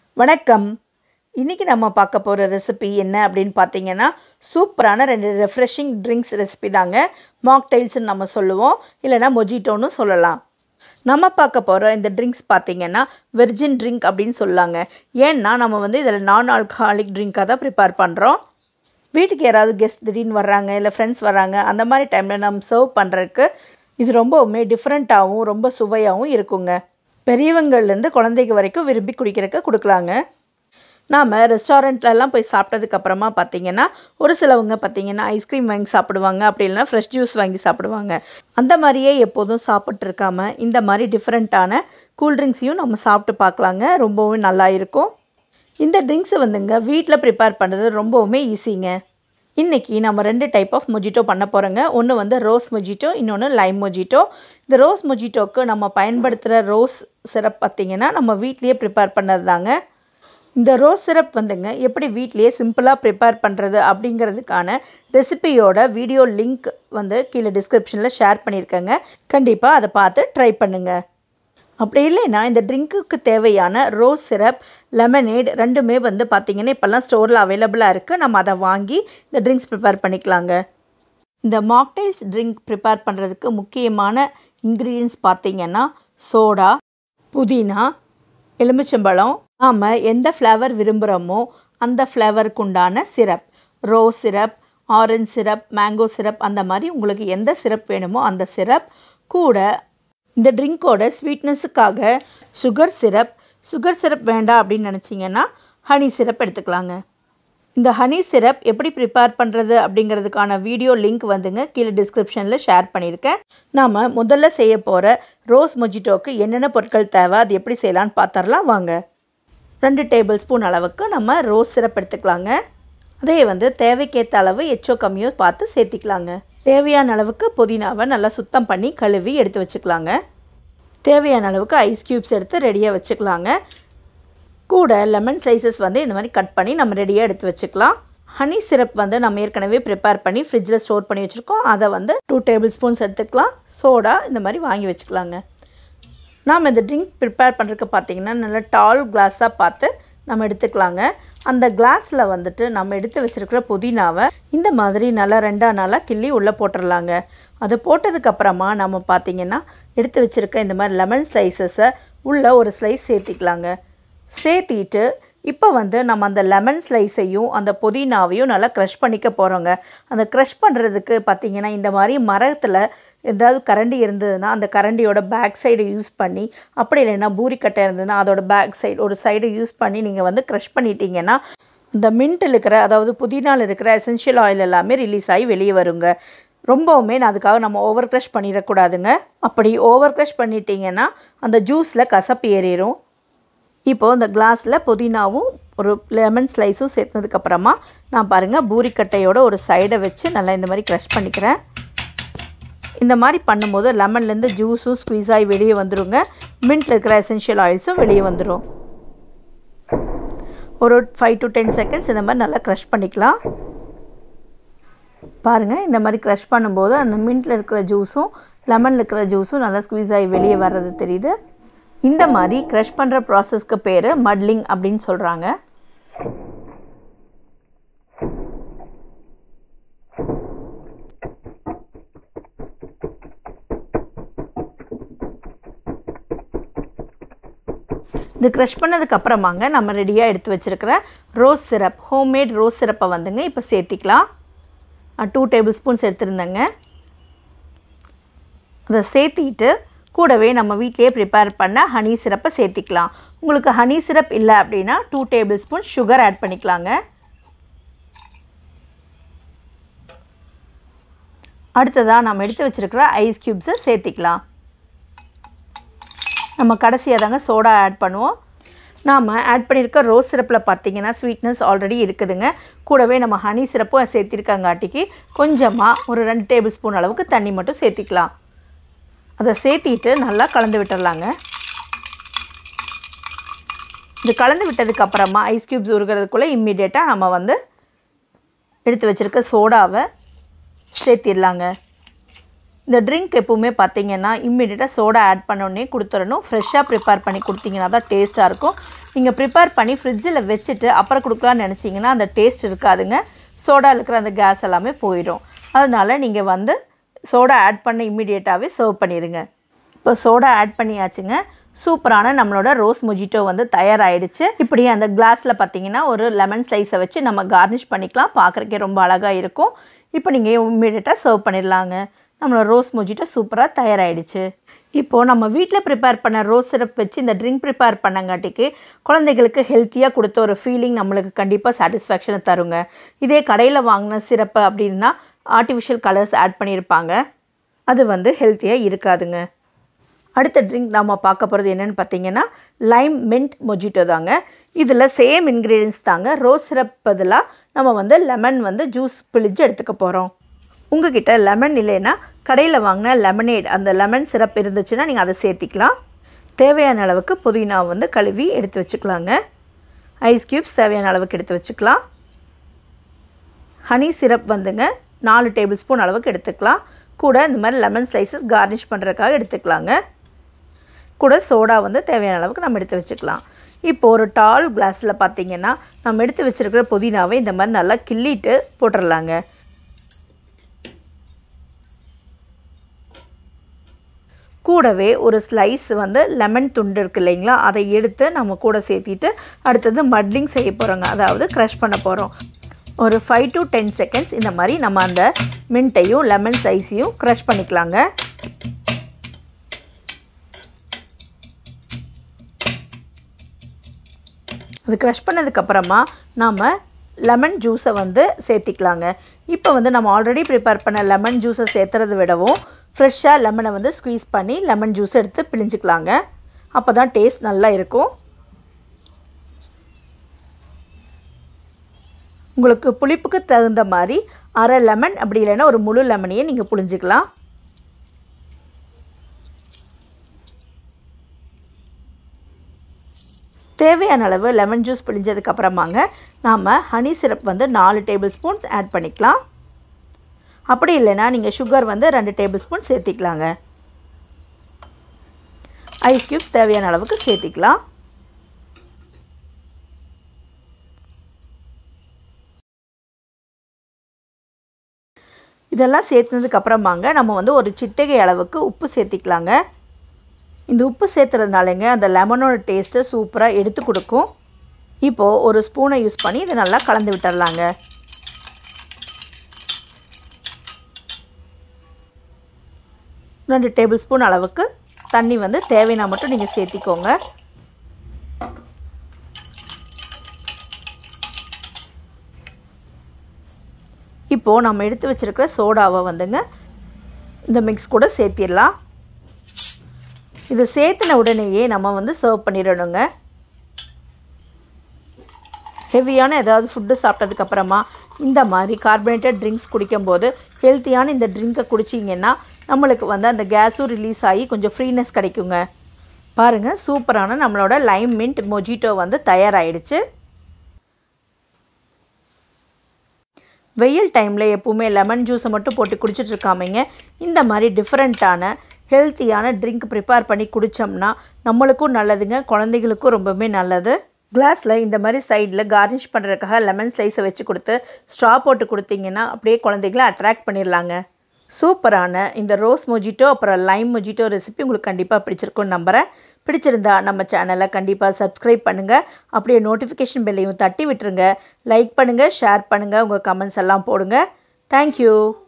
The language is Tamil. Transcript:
வணக்கம் இன்றைக்கி நம்ம பார்க்க போகிற ரெசிபி என்ன அப்படின்னு பார்த்தீங்கன்னா சூப்பரான ரெண்டு ரெஃப்ரெஷிங் ட்ரிங்க்ஸ் ரெசிபி தாங்க மாக்டைல்ஸ்னு நம்ம சொல்லுவோம் இல்லைனா மொஜிட்டோன்னு சொல்லலாம் நம்ம பார்க்க போகிற இந்த ட்ரிங்க்ஸ் பார்த்தீங்கன்னா வெர்ஜின் ட்ரிங்க் அப்படின்னு சொல்லலாங்க ஏன்னா நம்ம வந்து இதில் நான் ஆல்கஹாலிக் ட்ரிங்க்காக தான் ப்ரிப்பேர் பண்ணுறோம் வீட்டுக்கு யாராவது கெஸ்ட் திடீர்னு வர்றாங்க இல்லை ஃப்ரெண்ட்ஸ் வர்றாங்க அந்த மாதிரி டைமில் நம்ம சர்வ் பண்ணுறதுக்கு இது ரொம்பவுமே டிஃப்ரெண்ட்டாகவும் ரொம்ப சுவையாகவும் இருக்குங்க பெரியவங்கள்லேருந்து குழந்தைங்க வரைக்கும் விரும்பி குடிக்கிறதுக்கு கொடுக்கலாங்க நாம் ரெஸ்டாரண்ட்லலாம் போய் சாப்பிட்டதுக்கப்புறமா பார்த்தீங்கன்னா ஒரு சிலவங்க பார்த்தீங்கன்னா ஐஸ்கிரீம் வாங்கி சாப்பிடுவாங்க அப்படி இல்லைனா ஃப்ரெஷ் ஜூஸ் வாங்கி சாப்பிடுவாங்க அந்த மாதிரியே எப்போதும் சாப்பிட்ருக்காம இந்த மாதிரி டிஃப்ரெண்ட்டான கூல்ட்ரிங்க்ஸையும் நம்ம சாப்பிட்டு பார்க்கலாங்க ரொம்பவும் நல்லா இருக்கும் இந்த ட்ரிங்க்ஸை வந்துங்க வீட்டில் ப்ரிப்பேர் பண்ணுறது ரொம்பவுமே ஈஸிங்க இன்றைக்கி நம்ம ரெண்டு டைப் ஆஃப் மொஜிட்டோ பண்ண போகிறோங்க ஒன்று வந்து ரோஸ் மொஜிட்டோ இன்னொன்று லைம் மொஜிட்டோ இந்த ரோஸ் மொஜிட்டோக்கு நம்ம பயன்படுத்துகிற ரோஸ் சிரப் பார்த்திங்கன்னா நம்ம வீட்லேயே ப்ரிப்பேர் பண்ணது தாங்க இந்த ரோஸ் சிரப் வந்துங்க எப்படி வீட்லேயே சிம்பிளாக ப்ரிப்பேர் பண்ணுறது அப்படிங்கிறதுக்கான ரெசிபியோட வீடியோ லிங்க் வந்து கீழே டிஸ்கிரிப்ஷனில் ஷேர் பண்ணியிருக்கேங்க கண்டிப்பாக அதை பார்த்து ட்ரை பண்ணுங்கள் அப்படி இல்லைன்னா இந்த ட்ரிங்க்குக்கு தேவையான ரோஸ் சிரப் லெமனேட் ரெண்டுமே வந்து பார்த்திங்கன்னா இப்போல்லாம் ஸ்டோரில் அவைலபிளாக இருக்குது நம்ம அதை வாங்கி இந்த ட்ரிங்க்ஸ் ப்ரிப்பேர் பண்ணிக்கலாங்க இந்த மாக்டைல்ஸ் ட்ரிங்க் ப்ரிப்பேர் பண்ணுறதுக்கு முக்கியமான இன்க்ரீடியன்ஸ் பார்த்திங்கன்னா சோடா புதினா எலுமிச்சம்பழம் நாம் எந்த ஃப்ளேவர் விரும்புகிறோமோ அந்த ஃப்ளேவருக்கு உண்டான syrup rose syrup orange syrup mango syrup அந்த மாதிரி உங்களுக்கு எந்த சிரப் வேணுமோ அந்த சிரப் கூட இந்த ட்ரிங்க்கோட ஸ்வீட்னஸுக்காக சுகர் சிரப் சுகர் சிரப் வேண்டாம் அப்படின்னு நினச்சிங்கன்னா ஹனி சிரப் எடுத்துக்கலாங்க இந்த ஹனி சிரப் எப்படி ப்ரிப்பேர் பண்ணுறது அப்படிங்கிறதுக்கான வீடியோ லிங்க் வந்துங்க கீழே டிஸ்கிரிப்ஷனில் ஷேர் பண்ணியிருக்கேன் நாம் முதல்ல செய்ய போகிற ரோஸ் மொஜிட்டோக்கு என்னென்ன பொருட்கள் தேவை அது எப்படி செய்யலான்னு பார்த்துடலாம் வாங்க ரெண்டு டேபிள் ஸ்பூன் அளவுக்கு நம்ம ரோஸ் சிரப் எடுத்துக்கலாங்க அதே வந்து தேவைக்கேற்ற அளவு எச்சோ கம்மியோ பார்த்து சேர்த்திக்கலாங்க தேவையான அளவுக்கு புதினாவை நல்லா சுத்தம் பண்ணி கழுவி எடுத்து வச்சுக்கலாங்க தேவையான அளவுக்கு ஐஸ் க்யூப்ஸ் எடுத்து ரெடியாக வச்சுக்கலாங்க கூட லெமன் ஸ்லைசஸ் வந்து இந்த மாதிரி கட் பண்ணி நம்ம ரெடியாக எடுத்து வச்சுக்கலாம் ஹனி சிரப் வந்து நம்ம ஏற்கனவே ப்ரிப்பேர் பண்ணி ஃப்ரிட்ஜில் ஸ்டோர் பண்ணி வச்சுருக்கோம் அதை வந்து டூ டேபிள் ஸ்பூன்ஸ் எடுத்துக்கலாம் சோடா இந்த மாதிரி வாங்கி வச்சுக்கலாங்க நாம் இந்த ட்ரிங்க் ப்ரிப்பேர் பண்ணுறதுக்கு பார்த்திங்கன்னா நல்லா டால் கிளாஸாக பார்த்து நம்ம எடுத்துக்கலாங்க அந்த கிளாஸில் வந்துட்டு நம்ம எடுத்து வச்சுருக்கிற புதினாவை இந்த மாதிரி நல்லா ரெண்டாக நாளாக கிள்ளி உள்ளே போட்டுடலாங்க அது போட்டதுக்கப்புறமா நம்ம பார்த்திங்கன்னா எடுத்து வச்சுருக்க இந்த மாதிரி லெமன் ஸ்லைசஸை உள்ளே ஒரு ஸ்லைஸ் சேர்த்திக்கலாங்க சேர்த்திட்டு இப்போ வந்து நம்ம அந்த லெமன் ஸ்லைஸையும் அந்த புதினாவையும் நல்லா க்ரஷ் பண்ணிக்க போகிறோங்க அந்த க்ரஷ் பண்ணுறதுக்கு பார்த்திங்கன்னா இந்த மாதிரி மரத்தில் ஏதாவது கரண்டி இருந்ததுன்னா அந்த கரண்டியோட பேக் சைடு யூஸ் பண்ணி அப்படி இல்லைன்னா பூரிக்கட்டை இருந்ததுன்னா அதோட பேக் சைடு ஒரு சைடு யூஸ் பண்ணி நீங்கள் வந்து க்ரஷ் பண்ணிட்டீங்கன்னா இந்த மின்ட்டில் இருக்கிற அதாவது புதினால் இருக்கிற எசென்ஷியல் ஆயில் எல்லாமே ரிலீஸ் ஆகி வெளியே வருங்க ரொம்பவுமே நான் அதுக்காக நம்ம ஓவர் க்ரஷ் பண்ணிடக்கூடாதுங்க அப்படி ஓவர் க்ரஷ் பண்ணிட்டீங்கன்னா அந்த ஜூஸில் கசப்பு ஏறிடும் இப்போது இந்த கிளாஸில் புதினாவும் ஒரு லெமன் ஸ்லைஸும் சேர்த்ததுக்கப்புறமா நான் பாருங்கள் பூரிக்கட்டையோட ஒரு சைடை வச்சு நல்லா இந்த மாதிரி க்ரஷ் பண்ணிக்கிறேன் இந்த மாதிரி பண்ணும்போது லெமன்லேருந்து ஜூஸும் ஸ்குவீஸ் ஆகி வெளியே வந்துடுங்க மின்ட்டில் இருக்கிற எசென்ஷியல் ஆயில்ஸும் வெளியே வந்துடும் ஒரு ஃபைவ் டு டென் செகண்ட்ஸ் இந்த மாதிரி நல்லா க்ரஷ் பண்ணிக்கலாம் பாருங்கள் இந்த மாதிரி க்ரஷ் பண்ணும்போது அந்த மின்ட்டில் இருக்கிற ஜூஸும் லெமனில் இருக்கிற ஜூஸும் நல்லா ஸ்குவீஸ் ஆகி வெளியே வர்றது தெரியுது இந்த மாதிரி க்ரஷ் பண்ணுற ப்ராசஸ்க்கு பேர் மட்லிங் அப்படின்னு சொல்கிறாங்க இது க்ரஷ் பண்ணதுக்கு அப்புறமாங்க நம்ம ரெடியாக எடுத்து வச்சுருக்கிற ரோஸ் சிரப் ஹோம்மேட் ரோஸ் சிரப்பை வந்துங்க இப்போ சேர்த்திக்கலாம் டூ டேபிள் ஸ்பூன்ஸ் எடுத்துருந்தேங்க அதை சேர்த்திட்டு கூடவே நம்ம வீட்டிலேயே ப்ரிப்பேர் பண்ண ஹனி சிரப்பை சேர்த்திக்கலாம் உங்களுக்கு ஹனி சிரப் இல்லை அப்படின்னா two tablespoon sugar add பண்ணிக்கலாங்க அடுத்ததாக நம்ம எடுத்து வச்சுருக்கிற ஐஸ் க்யூப்ஸை சேர்த்திக்கலாம் நம்ம கடைசியாக தாங்க சோடா ஆட் பண்ணுவோம் நாம் ஆட் பண்ணியிருக்க ரோஸ் சிரப்பில் பார்த்தீங்கன்னா ஸ்வீட்னஸ் ஆல்ரெடி இருக்குதுங்க கூடவே நம்ம ஹனி சிரப்பும் சேர்த்திருக்காங்காட்டிக்கு கொஞ்சமாக ஒரு ரெண்டு டேபிள் ஸ்பூன் அளவுக்கு தண்ணி மட்டும் சேர்த்திக்கலாம் அதை சேர்த்திட்டு நல்லா கலந்து விட்டுடலாங்க இது கலந்து விட்டதுக்கு அப்புறமா ஐஸ் க்யூப்ஸ் உருகிறதுக்குள்ளே இம்மிடியேட்டாக நம்ம வந்து எடுத்து வச்சுருக்க சோடாவை சேர்த்திடலாங்க இந்த ட்ரிங்க் எப்போவுமே பார்த்தீங்கன்னா இம்மிடியட்டாக சோடா ஆட் பண்ணோடனே கொடுத்துடணும் ஃப்ரெஷ்ஷாக ப்ரிப்பேர் பண்ணி கொடுத்தீங்கன்னா தான் டேஸ்ட்டாக இருக்கும் நீங்கள் ப்ரிப்பேர் பண்ணி ஃப்ரிட்ஜில் வச்சுட்டு அப்புறம் கொடுக்கலான்னு நினச்சிங்கன்னா அந்த டேஸ்ட் இருக்காதுங்க சோடா இருக்கிற அந்த கேஸ் எல்லாமே போயிடும் அதனால் நீங்கள் வந்து சோடா ஆட் பண்ண இம்மிடியேட்டாகவே சர்வ் பண்ணிடுங்க இப்போ சோடா ஆட் பண்ணியாச்சுங்க சூப்பரான நம்மளோட ரோஸ் மொஜிட்டோ வந்து தயாராகிடுச்சு இப்படி அந்த கிளாஸில் பார்த்தீங்கன்னா ஒரு லெமன் ஸ்லைஸை வச்சு நம்ம கார்னிஷ் பண்ணிக்கலாம் பார்க்குறக்கே ரொம்ப அழகாக இருக்கும் இப்போ நீங்கள் இம்மிடியேட்டாக சர்வ் பண்ணிடலாங்க நம்மளோட ரோஸ் மொஜிட்டோ சூப்பராக தயாராகிடுச்சு இப்போது நம்ம வீட்டில் ப்ரிப்பேர் பண்ண ரோஸ் சிரப் வச்சு இந்த ட்ரிங்க் ப்ரிப்பேர் பண்ணங்காட்டிக்கு குழந்தைகளுக்கு ஹெல்த்தியாக கொடுத்த ஒரு ஃபீலிங் நம்மளுக்கு கண்டிப்பாக சாட்டிஸ்ஃபேக்ஷனை தருங்க இதே கடையில் வாங்கின சிரப்பு அப்படின்னா ஆர்டிஃபிஷியல் கலர்ஸ் ஆட் பண்ணியிருப்பாங்க அது வந்து ஹெல்த்தியாக இருக்காதுங்க அடுத்த ட்ரிங்க் நம்ம பார்க்க போகிறது என்னென்னு பார்த்தீங்கன்னா லைம் மின்ட் மொஜிட்டோ தாங்க இதில் சேம் இன்க்ரீடியன்ஸ் தாங்க ரோஸ் சிரப் பதிலாக நம்ம வந்து லெமன் வந்து ஜூஸ் பிழிஞ்சு எடுத்துக்க போகிறோம் உங்ககிட்ட லெமன் இல்லைன்னா கடையில் வாங்கின லெமனேட் அந்த லெமன் சிரப் இருந்துச்சுன்னா நீங்கள் அதை சேர்த்திக்கலாம் தேவையான அளவுக்கு புதினா வந்து கழுவி எடுத்து வச்சுக்கலாங்க ஐஸ் க்யூப்ஸ் தேவையான அளவுக்கு எடுத்து வச்சுக்கலாம் ஹனி சிரப் வந்துங்க நாலு டேபிள் ஸ்பூன் அளவுக்கு எடுத்துக்கலாம் கூட இந்த மாதிரி லெமன் ஸ்லைசஸ் கார்னிஷ் பண்ணுறதுக்காக எடுத்துக்கலாங்க கூட சோடா வந்து தேவையான அளவுக்கு நம்ம எடுத்து வச்சுக்கலாம் இப்போ ஒரு டால் கிளாஸில் பார்த்தீங்கன்னா நம்ம எடுத்து வச்சுருக்கிற புதினாவை இந்த மாதிரி நல்லா கிள்ளிட்டு போட்டுடலாங்க கூடவே ஒரு ஸ்லைஸ் வந்து லெமன் துண்டு இருக்குது இல்லைங்களா அதை எடுத்து நம்ம கூட சேர்த்திட்டு அடுத்தது மட்லிங் செய்ய போகிறோங்க அதாவது க்ரஷ் பண்ண போகிறோம் ஒரு ஃபைவ் டு டென் செகண்ட்ஸ் இந்த மாதிரி நம்ம அந்த மின்ட்டையும் லெமன் ஸ்லைஸையும் க்ரஷ் பண்ணிக்கலாங்க அது க்ரஷ் பண்ணதுக்கப்புறமா நாம் லெமன் ஜூஸை வந்து சேர்த்திக்கலாங்க இப்போ வந்து நம்ம ஆல்ரெடி ப்ரிப்பேர் பண்ண லெமன் ஜூஸை சேர்த்துறதை விடவும் ஃப்ரெஷ்ஷாக லெமனை வந்து ஸ்க்வீஸ் பண்ணி லெமன் ஜூஸ் எடுத்து பிழிஞ்சிக்கலாங்க அப்போ தான் டேஸ்ட் நல்லா இருக்கும் உங்களுக்கு புளிப்புக்கு தகுந்த மாதிரி அரை லெமன் அப்படி இல்லைன்னா ஒரு முழு லெமனையே நீங்கள் புழிஞ்சிக்கலாம் தேவையான அளவு லெமன் ஜூஸ் பிழிஞ்சதுக்கு அப்புறமாங்க நாம் ஹனி சிரப் வந்து நாலு டேபிள் ஸ்பூன்ஸ் ஆட் பண்ணிக்கலாம் அப்படி இல்லைன்னா நீங்கள் சுகர் வந்து ரெண்டு டேபிள் ஸ்பூன் சேர்த்திக்கலாங்க ஐஸ் க்யூப்ஸ் தேவையான அளவுக்கு சேர்த்திக்கலாம் இதெல்லாம் சேர்த்துனதுக்கு அப்புறமாங்க நம்ம வந்து ஒரு சிட்டிகை அளவுக்கு உப்பு சேர்த்திக்கலாங்க இந்த உப்பு சேர்த்துறதுனாலங்க அந்த லெமனோட டேஸ்ட்டை சூப்பராக எடுத்து கொடுக்கும் இப்போது ஒரு ஸ்பூனை யூஸ் பண்ணி இதை நல்லா கலந்து விட்டுறலாங்க ரெண்டு டேபிள் ஸ்பூன் அளவுக்கு தண்ணி வந்து தேவைன்னா மட்டும் நீங்கள் சேர்த்திக்கோங்க இப்போது நம்ம எடுத்து வச்சுருக்கிற சோடாவை வந்துங்க இந்த மிக்ஸ் கூட சேர்த்திடலாம் இது சேர்த்துன உடனேயே நம்ம வந்து சர்வ் பண்ணிடணுங்க ஹெவியான ஏதாவது ஃபுட்டு சாப்பிட்டதுக்கப்புறமா இந்த மாதிரி கார்பனேட்டட் ட்ரிங்க்ஸ் குடிக்கும்போது ஹெல்த்தியான இந்த ட்ரிங்க்கை குடிச்சிங்கன்னா நம்மளுக்கு வந்து அந்த கேஸும் ரிலீஸ் ஆகி கொஞ்சம் ஃப்ரீனஸ் கிடைக்குங்க பாருங்கள் சூப்பரான நம்மளோட லைம் மின்ட் மொஜிட்டோ வந்து தயாராகிடுச்சு வெயில் டைமில் எப்போவுமே லெமன் ஜூஸை மட்டும் போட்டு குடிச்சிட்டு இருக்காமங்க இந்த மாதிரி டிஃப்ரெண்ட்டான ஹெல்த்தியான ட்ரிங்க் ப்ரிப்பேர் பண்ணி குடித்தோம்னா நம்மளுக்கும் நல்லதுங்க குழந்தைகளுக்கும் ரொம்பவுமே நல்லது கிளாஸில் இந்த மாதிரி சைடில் கார்னிஷ் பண்ணுறதுக்காக லெமன் ஸ்லைஸை வச்சு கொடுத்து ஸ்ட்ரா போட்டு கொடுத்தீங்கன்னா அப்படியே குழந்தைகளை அட்ராக்ட் பண்ணிடலாங்க சூப்பரான இந்த ரோஸ் மொஜிட்டோ அப்புறம் லைம் மொஜிட்டோ ரெசிபி உங்களுக்கு கண்டிப்பாக பிடிச்சிருக்கும்னு நம்புகிறேன் பிடிச்சிருந்தா நம்ம சேனலை கண்டிப்பாக சப்ஸ்கிரைப் பண்ணுங்கள் அப்படியே நோட்டிஃபிகேஷன் பெல்லையும் தட்டி விட்டுருங்க லைக் பண்ணுங்கள் ஷேர் பண்ணுங்கள் உங்கள் கமெண்ட்ஸ் எல்லாம் போடுங்க தேங்க்யூ